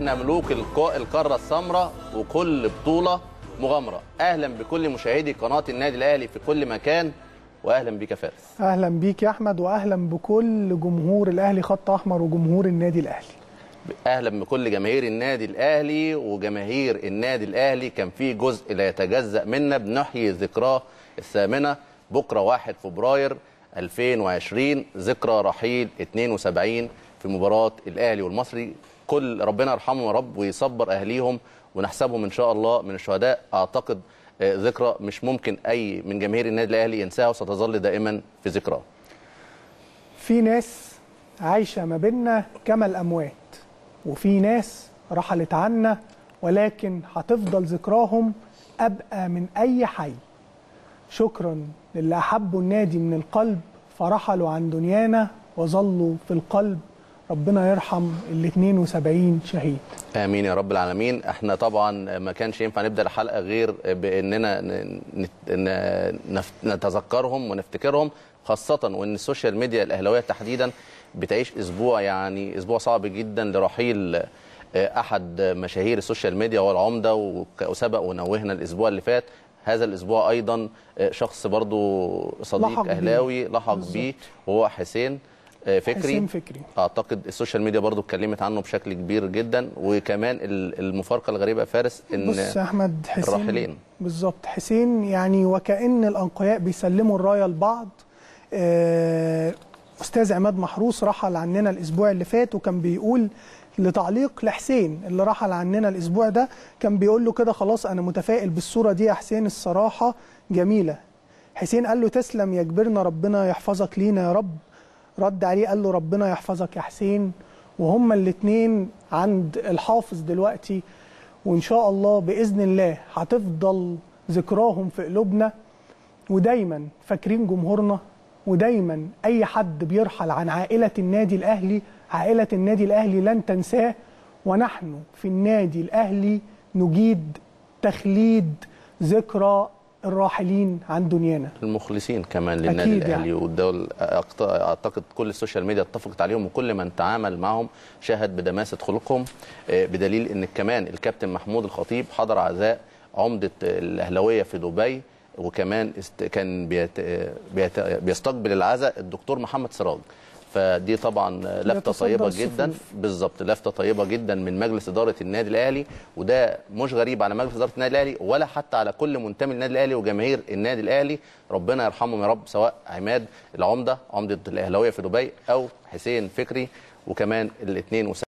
احنا ملوك الق- القاره السمراء وكل بطوله مغامره اهلا بكل مشاهدي قناه النادي الاهلي في كل مكان واهلا بك يا فارس اهلا بيك يا احمد واهلا بكل جمهور الاهلي خط احمر وجمهور النادي الاهلي اهلا بكل جماهير النادي الاهلي وجماهير النادي الاهلي كان في جزء لا يتجزا منا بنحيي ذكراه الثامنه بكره 1 فبراير 2020 ذكرى رحيل 72 في مباراه الاهلي والمصري كل ربنا يرحمهم يا رب ويصبر اهليهم ونحسبهم ان شاء الله من الشهداء اعتقد آه، ذكرى مش ممكن اي من جماهير النادي الاهلي ينساها وستظل دائما في ذكراه في ناس عايشه ما بيننا كما الاموات وفي ناس رحلت عنا ولكن هتفضل ذكراهم ابقى من اي حي شكرا للي احبوا النادي من القلب فرحلوا عن دنيانا وظلوا في القلب ربنا يرحم ال 72 شهيد امين يا رب العالمين احنا طبعا ما كانش ينفع نبدا الحلقه غير باننا ن- نت- ن- نف- نتذكرهم ونفتكرهم خاصه وان السوشيال ميديا الاهلاويه تحديدا بتعيش اسبوع يعني اسبوع صعب جدا لرحيل آه، احد مشاهير السوشيال ميديا هو العمده وك- وسبق ونوهنا الاسبوع اللي فات هذا الاسبوع ايضا آه، شخص برضو صديق لحق بيه. اهلاوي لحق بيه وهو حسين آه، فكري حسين فكري اعتقد السوشيال ميديا برضو اتكلمت عنه بشكل كبير جدا وكمان ال- المفارقه الغريبه يا فارس ان بص يا احمد حسين الراحلين. بالظبط حسين يعني وكأن الأنقياء بيسلموا الراية لبعض آه، أستاذ عماد محروس رحل عننا الأسبوع اللي فات وكان بيقول لتعليق لحسين اللي رحل عننا الأسبوع ده كان بيقول له كده خلاص أنا متفائل بالصورة دي يا حسين الصراحة جميلة حسين قال له تسلم يا كبرنا ربنا يحفظك لينا يا رب رد عليه قال له ربنا يحفظك يا حسين وهما الاتنين عند الحافظ دلوقتي وان شاء الله باذن الله هتفضل ذكراهم في قلوبنا ودايما فاكرين جمهورنا ودايما اي حد بيرحل عن عائله النادي الاهلي عائله النادي الاهلي لن تنساه ونحن في النادي الاهلي نجيد تخليد ذكرى الراحلين عن دنيانا المخلصين كمان للنادي أكيد الاهلي يعني. والدول أعت- اعتقد كل السوشيال ميديا اتفقت عليهم وكل من تعامل معهم شهد بدماسه خلقهم آه، بدليل ان كمان الكابتن محمود الخطيب حضر عزاء عمده الاهلاويه في دبي وكمان است- كان بيت بيت بيستقبل العزاء الدكتور محمد سراج فدي طبعا لفته يتصدر طيبه الصفوف. جدا بالظبط لفته طيبه جدا من مجلس اداره النادي الاهلي وده مش غريب على مجلس اداره النادي الاهلي ولا حتى على كل منتمي للنادي الاهلي وجماهير النادي الاهلي ربنا يرحمهم يا رب سواء عماد العمده عمده الاهلاويه في دبي او حسين فكري وكمان الاثنين